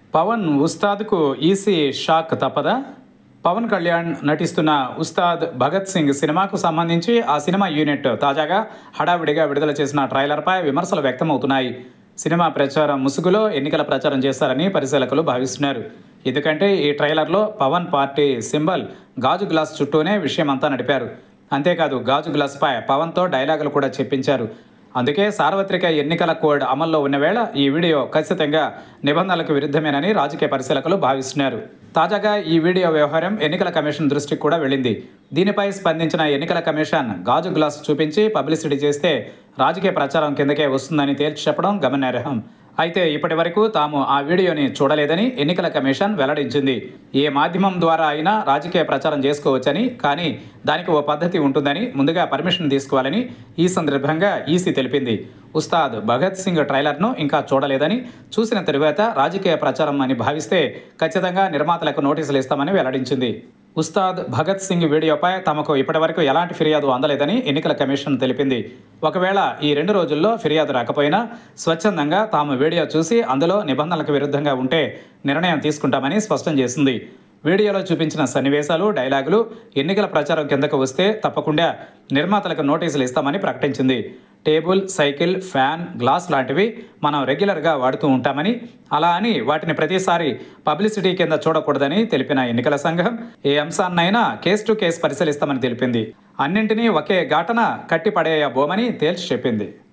Pawan ఉస్తాద్కు EC shock తప్పదా పవన్ కళ్యాణ్ నటిస్తున్న ఉస్తాద్ భగత్ సింగ్ సినిమాకు సంబంధించి ఆ సినిమా యూనిట్ తాజాగా హడావిడిగా విడుదల చేసిన ట్రైలర్పై విమర్శలు వ్యక్తమవుతున్నాయి సినిమా ప్రచారం ముసుగులో ఎన్నికల ప్రచారం చేస్తారని పరిశీలకులు భావిస్తున్నారు ఎందుకంటే ఈ ట్రైలర్లో పవన్ పార్టీ సింబల్ గాజు గ్లాస్ చుట్టూనే విషయమంతా నడిపారు అంతేకాదు గాజు గ్లాస్పై పవన్తో డైలాగులు కూడా చెప్పించారు అందుకే సార్వత్రిక ఎన్నికల కోడ్ అమల్లో ఉన్న వేళ ఈ వీడియో ఖచ్చితంగా నిబంధనలకు విరుద్ధమేనని రాజకీయ పరిశీలకులు భావిస్తున్నారు తాజాగా ఈ వీడియో వ్యవహారం ఎన్నికల కమిషన్ దృష్టికి కూడా వెళ్ళింది దీనిపై స్పందించిన ఎన్నికల కమిషన్ గాజు గ్లాస్ చూపించి పబ్లిసిటీ చేస్తే రాజకీయ ప్రచారం కిందకే వస్తుందని తేల్చి చెప్పడం గమనార్హం అయితే ఇప్పటి వరకు తాము ఆ వీడియోని చూడలేదని ఎన్నికల కమిషన్ వెల్లడించింది ఏ మాధ్యమం ద్వారా అయినా రాజకీయ ప్రచారం చేసుకోవచ్చని కానీ దానికి ఓ పద్ధతి ఉంటుందని ముందుగా పర్మిషన్ తీసుకోవాలని ఈ సందర్భంగా ఈసీ తెలిపింది ఉస్తాద్ భగత్ సింగ్ ట్రైలర్ను ఇంకా చూడలేదని చూసిన తరువాత రాజకీయ ప్రచారం అని భావిస్తే ఖచ్చితంగా నిర్మాతలకు నోటీసులు ఇస్తామని వెల్లడించింది ఉస్తాద్ భగత్ సింగ్ వీడియోపై తమకు ఇప్పటివరకు ఎలాంటి ఫిర్యాదు అందలేదని ఎన్నికల కమిషన్ తెలిపింది ఒకవేళ ఈ రెండు రోజుల్లో ఫిర్యాదు రాకపోయినా స్వచ్ఛందంగా తాము వీడియో చూసి అందులో నిబంధనలకు విరుద్ధంగా ఉంటే నిర్ణయం తీసుకుంటామని స్పష్టం చేసింది వీడియోలో చూపించిన సన్నివేశాలు డైలాగులు ఎన్నికల ప్రచారం కిందకు వస్తే తప్పకుండా నిర్మాతలకు నోటీసులు ఇస్తామని ప్రకటించింది టేబుల్ సైకిల్ ఫ్యాన్ గ్లాస్ లాంటివి మనం రెగ్యులర్గా వాడుతూ ఉంటామని అలా అని వాటిని ప్రతిసారి పబ్లిసిటీ కింద చూడకూడదని తెలిపిన ఎన్నికల సంఘం ఏ అంశాన్నైనా కేస్ టు కేస్ పరిశీలిస్తామని తెలిపింది అన్నింటినీ ఒకే ఘాటన కట్టి పడేయబోమని తేల్చి చెప్పింది